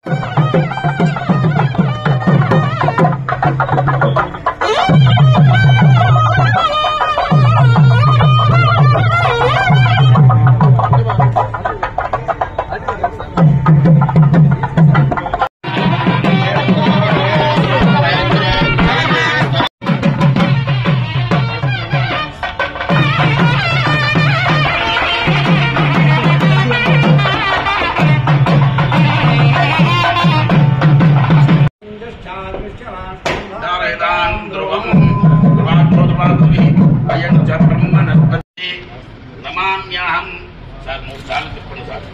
ధారయతాం ధ్రువం ధ్రువాధ్రువాధువి అయం చ బ్రహ్మణస్పతి నమామ్యహం సార్ మూడు సార్లు చెప్పండి సార్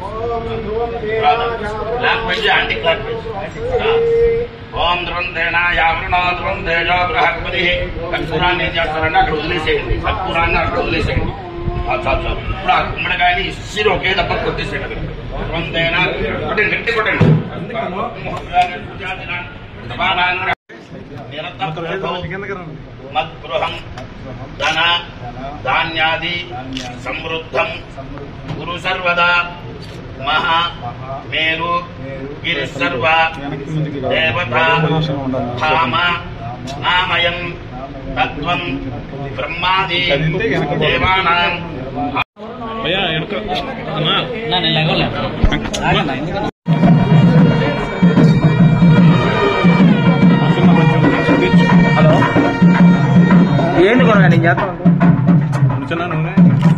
లాంగ్వేజ్ యాంటీ లాంగ్వేజ్ ఓం ధ్రువం దేనాయావృణో ధ్రువం తేజో బృహస్పతి కర్పూరాన్ని ఏం చేస్తారంటే అక్కడ వదిలేసేయండి కర్పూరాన్ని అక్కడ వదిలేసేయండి ఆ, చాలు చాలు ఇప్పుడు ఆ గుమ్మడికాయని సిరి ఒకే దెబ్బ కొట్టేసేయండి అక్కడ. ధ్రువం దేనా కొట్టండి గట్టి కొట్టండి సమానాన్ని నిరతం మద్గృహం ధన ధాన్యాది సమృద్ధం గురు సర్వదా మహా మేరు గిరి సర్వ దేవత ధామ నామయం తత్వం బ్రహ్మాది దేవానాం భయ్యా వెనక అమ్మా హలో ఏంటి కూడా నేను చేస్తాను ఉంచనా నూనె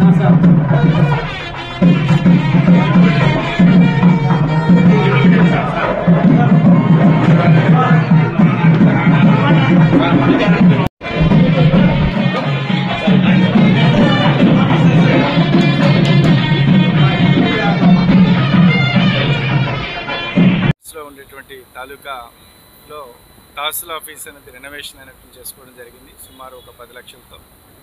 లో ఉండేటువంటి తాలూకాలో తహసీల్ ఆఫీస్ అనేది రెనోవేషన్ అనేది చేసుకోవడం జరిగింది సుమారు ఒక పది లక్షలతో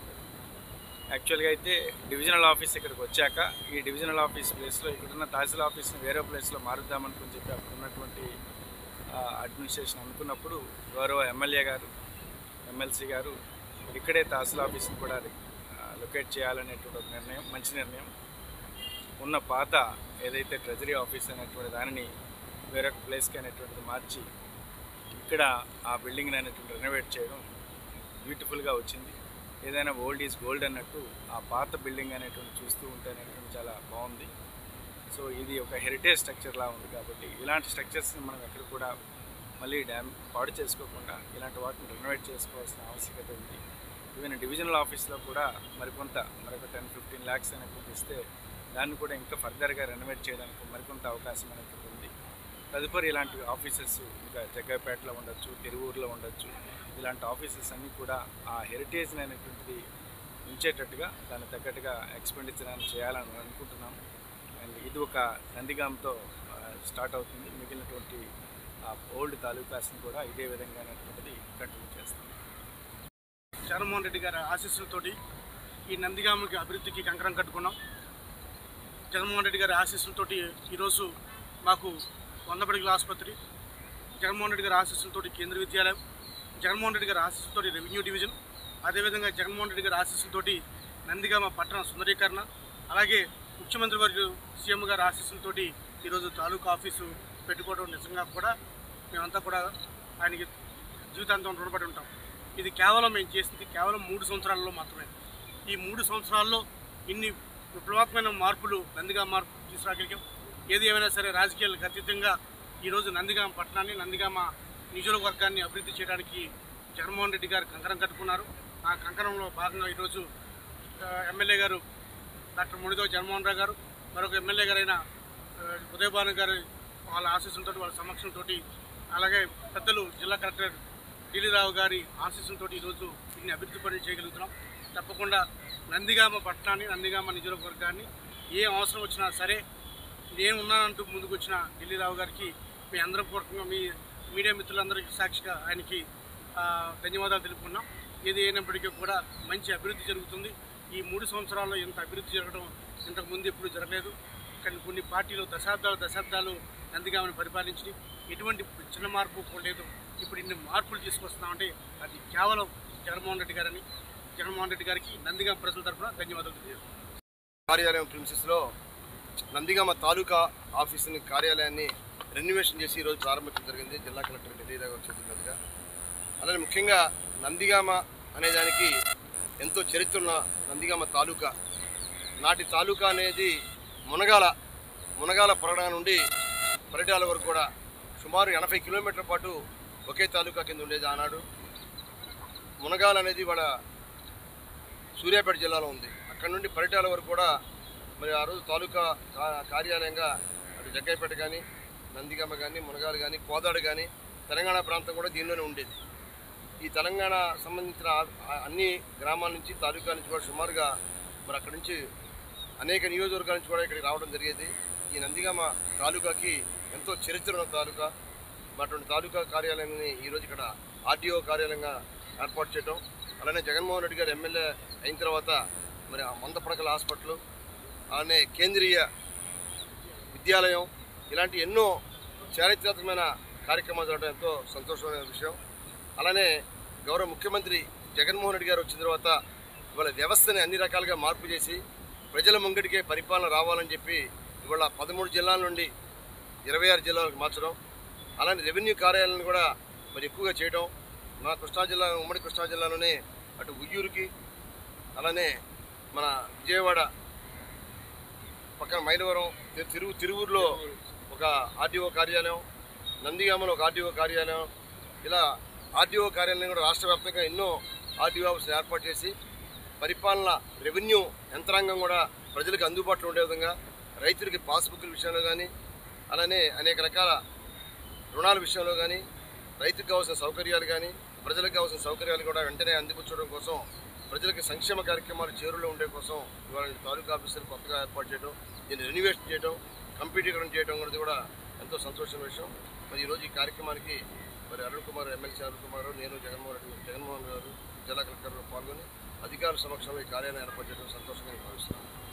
యాక్చువల్గా అయితే డివిజనల్ ఆఫీస్ ఇక్కడికి వచ్చాక ఈ డివిజనల్ ఆఫీస్ ప్లేస్లో ఇక్కడున్న తహసీల్ ఆఫీస్ని వేరే ప్లేస్లో మారుద్దామనుకుని చెప్పి అక్కడ ఉన్నటువంటి అడ్మినిస్ట్రేషన్ అనుకున్నప్పుడు గౌరవ ఎమ్మెల్యే గారు ఎమ్మెల్సీ గారు ఇక్కడే తహసీల్ ఆఫీస్ని కూడా లొకేట్ చేయాలనేటువంటి ఒక నిర్ణయం మంచి నిర్ణయం ఉన్న పాత ఏదైతే ట్రెజరీ ఆఫీస్ అనేటువంటి దానిని వేరొక ప్లేస్కి అనేటువంటిది మార్చి ఇక్కడ ఆ బిల్డింగ్ అనేటువంటి రెనోవేట్ చేయడం బ్యూటిఫుల్గా వచ్చింది ఏదైనా ఓల్డ్ ఈజ్ గోల్డ్ అన్నట్టు ఆ పాత బిల్డింగ్ అనేటువంటి చూస్తూ ఉంటే అనేటువంటి చాలా బాగుంది సో ఇది ఒక హెరిటేజ్ స్ట్రక్చర్ లా ఉంది కాబట్టి ఇలాంటి స్ట్రక్చర్స్ని మనం ఎక్కడ కూడా మళ్ళీ డ్యామ్ పాడు చేసుకోకుండా ఇలాంటి వాటిని రెనోవేట్ చేసుకోవాల్సిన ఆవశ్యకత ఉంది ఈవెన్ డివిజనల్ ఆఫీస్లో కూడా మరికొంత మరొక టెన్ ఫిఫ్టీన్ ల్యాక్స్ అనేటువంటి ఇస్తే దాన్ని కూడా ఇంకా ఫర్దర్గా రెనోవేట్ చేయడానికి మరికొంత అవకాశం అనేటువంటి ఉంది తదుపరి ఇలాంటి ఆఫీసెస్ ఇంకా జగ్గపేటలో ఉండొచ్చు తిరువూరులో ఉండొచ్చు ఇలాంటి ఆఫీసెస్ అన్నీ కూడా ఆ హెరిటేజ్ అనేటువంటిది ఉంచేటట్టుగా దానికి తగ్గట్టుగా ఎక్స్పెండిచర్ అని చేయాలని అనుకుంటున్నాం అండ్ ఇది ఒక నందిగాంతో స్టార్ట్ అవుతుంది మిగిలినటువంటి ఆ ఓల్డ్ తాలూకాస్ని కూడా ఇదే విధంగా అనేటువంటిది కంటిన్యూ చేస్తాం జగన్మోహన్ రెడ్డి గారి ఆశీస్సులతోటి ఈ నందిగామకి అభివృద్ధికి కంకణం కట్టుకున్నాం జగన్మోహన్ రెడ్డి గారి ఆశీస్సులతోటి ఈరోజు మాకు వంద పడగల ఆసుపత్రి జగన్మోహన్ రెడ్డి గారి ఆశీస్సులతోటి కేంద్ర విద్యాలయం జగన్మోహన్ రెడ్డి గారి ఆశీస్సులతోటి రెవెన్యూ డివిజన్ అదేవిధంగా జగన్మోహన్ రెడ్డి గారి ఆశీస్సులతోటి నందిగామ పట్టణ సుందరీకరణ అలాగే ముఖ్యమంత్రి వర్యులు సీఎం గారి ఆశీస్సులతోటి ఈరోజు తాలూకా ఆఫీసు పెట్టుకోవడం నిజంగా కూడా మేమంతా కూడా ఆయనకి జీవితాంతం రుణపడి ఉంటాం ఇది కేవలం మేము చేసింది కేవలం మూడు సంవత్సరాల్లో మాత్రమే ఈ మూడు సంవత్సరాల్లో ఇన్ని విప్లవాత్మకమైన మార్పులు నందిగామ మార్పు తీసుకురాగలిగాం ఏది ఏమైనా సరే రాజకీయాలకు అతీతంగా ఈరోజు నందిగామ పట్టణాన్ని నందిగామ నియోజకవర్గాన్ని అభివృద్ధి చేయడానికి జగన్మోహన్ రెడ్డి గారు కంకణం కట్టుకున్నారు ఆ కంకణంలో భాగంగా ఈరోజు ఆ, ఎమ్మెల్యే గారు డాక్టర్ ముడిదో జగన్మోహన్ రావు గారు మరొక ఎమ్మెల్యే గారైన ఆ, ఉదయభాను గారి వాళ్ళ ఆశీస్సులతో వాళ్ళ సమక్షంతో అలాగే పెద్దలు జిల్లా కలెక్టర్ ఢిల్లీరావు గారి ఆశీస్సులతో ఈరోజు ఇన్ని అభివృద్ధి పనులు చేయగలుగుతున్నాం తప్పకుండా నందిగామ పట్టణాన్ని నందిగామ నియోజకవర్గాన్ని ఏ అవసరం వచ్చినా సరే నేను ఉన్నానంటూ ముందుకు వచ్చిన ఢిల్లీరావు గారికి మీ అందరం పూర్వకంగా మీ మీడియా మిత్రులందరికీ సాక్షిగా ఆయనకి ఆ, ధన్యవాదాలు తెలుపుకున్నాం ఏది అయినప్పటికీ కూడా మంచి అభివృద్ధి జరుగుతుంది ఈ మూడు సంవత్సరాల్లో ఇంత అభివృద్ధి జరగడం ఇంతకు ముందు ఎప్పుడు జరగలేదు కానీ కొన్ని పార్టీలు దశాబ్దాలు దశాబ్దాలు నందిగామని పరిపాలించి ఎటువంటి చిన్న మార్పు కూడా లేదు ఇప్పుడు ఇన్ని మార్పులు తీసుకొస్తున్నామంటే అది కేవలం జగన్మోహన్ రెడ్డి గారని జగన్మోహన్ రెడ్డి గారికి నందిగామ ప్రజల తరఫున ధన్యవాదాలు తెలియజేస్తున్నాను కార్యాలయం ప్రిన్సెస్లో నందిగామ తాలూకా ఆఫీసుని కార్యాలయాన్ని రెన్యువేషన్ చేసి ఈరోజు ప్రారంభించడం జరిగింది జిల్లా కలెక్టర్ ఢిల్లీ గారు చేతుల మీదుగా అలానే ముఖ్యంగా నందిగామ అనే దానికి ఎంతో చరిత్ర ఉన్న నందిగామ తాలూకా నాటి తాలూకా అనేది మునగాల మునగాల పరగణ నుండి పరిటాల వరకు కూడా సుమారు ఎనభై కిలోమీటర్ల పాటు ఒకే తాలూకా కింద ఉండేది ఆనాడు మునగాల అనేది వాళ్ళ సూర్యాపేట జిల్లాలో ఉంది అక్కడ నుండి పరిటాల వరకు కూడా మరి ఆ రోజు తాలూకా కా- కార్యాలయంగా అటు జగ్గైపేట కానీ నందిగామ కానీ మునగాలు కానీ కోదాడు కానీ తెలంగాణ ప్రాంతం కూడా దీనిలోనే ఉండేది ఈ తెలంగాణ సంబంధించిన ఆ- ఆ అన్ని గ్రామాల నుంచి తాలూకా నుంచి కూడా సుమారుగా మరి అక్కడి నుంచి అనేక నియోజకవర్గాల నుంచి కూడా ఇక్కడికి రావడం జరిగేది ఈ నందిగామ తాలూకాకి ఎంతో చరిత్ర ఉన్న తాలూకా మరి అటువంటి తాలూకా కార్యాలయాన్ని ఈరోజు ఇక్కడ ఆర్డీఓ కార్యాలయంగా ఏర్పాటు చేయడం అలానే జగన్మోహన్ రెడ్డి గారు ఎమ్మెల్యే అయిన తర్వాత మరి ఆ వంద పడకల హాస్పిటల్ అలానే కేంద్రీయ విద్యాలయం ఇలాంటి ఎన్నో చారిత్రాత్మకమైన కార్యక్రమాలు జరగడం ఎంతో సంతోషమైన విషయం అలానే గౌరవ ముఖ్యమంత్రి జగన్మోహన్ రెడ్డి గారు వచ్చిన తర్వాత ఇవాళ వ్యవస్థని అన్ని రకాలుగా మార్పు చేసి ప్రజల ముంగడికే పరిపాలన రావాలని చెప్పి ఇవాళ పదమూడు జిల్లాల నుండి ఇరవై ఆరు జిల్లాలకు మార్చడం అలానే రెవెన్యూ కార్యాలయాలను కూడా మరి ఎక్కువగా చేయడం మా కృష్ణా జిల్లా ఉమ్మడి కృష్ణా జిల్లాలోనే అటు ఉయ్యూరుకి అలానే మన విజయవాడ పక్కన మైలవరం తి- తిరుగు తిరువూరులో ఒక ఆర్డీఓ కార్యాలయం నందిగామలో ఒక ఆర్డీఓ కార్యాలయం ఇలా ఆర్డీఓ కార్యాలయం కూడా రాష్ట్ర వ్యాప్తంగా ఎన్నో ఆర్డీఓ ఆఫీసులు ఏర్పాటు చేసి పరిపాలన రెవెన్యూ యంత్రాంగం కూడా ప్రజలకు అందుబాటులో ఉండే విధంగా రైతులకి పాస్బుక్ల విషయంలో కానీ అలానే అనేక రకాల రుణాల విషయంలో కానీ రైతుకు కావాల్సిన సౌకర్యాలు కానీ ప్రజలకు కావాల్సిన సౌకర్యాలు కూడా వెంటనే అందిపుచ్చడం కోసం ప్రజలకు సంక్షేమ కార్యక్రమాలు చేరులో ఉండే కోసం ఇవాళ ఈ తాలూకా ఆఫీసులు కొత్తగా ఏర్పాటు చేయడం దీన్ని రెన్యువేషన్ చేయడం కంప్యూటీకరణ చేయడం అనేది కూడా ఎంతో సంతోషమైన విషయం మరి ఈరోజు ఈ కార్యక్రమానికి మరి అరుణ్ కుమార్ ఎమ్మెల్సీ అరుణ్ కుమార్ నేను జగన్మోహన్ రెడ్డి జగన్మోహన్ గారు జిల్లా కలెక్టర్ పాల్గొని అధికారుల సమక్షంలో ఈ కార్యాలయం ఏర్పాటు చేయడం సంతోషంగా భావిస్తున్నాను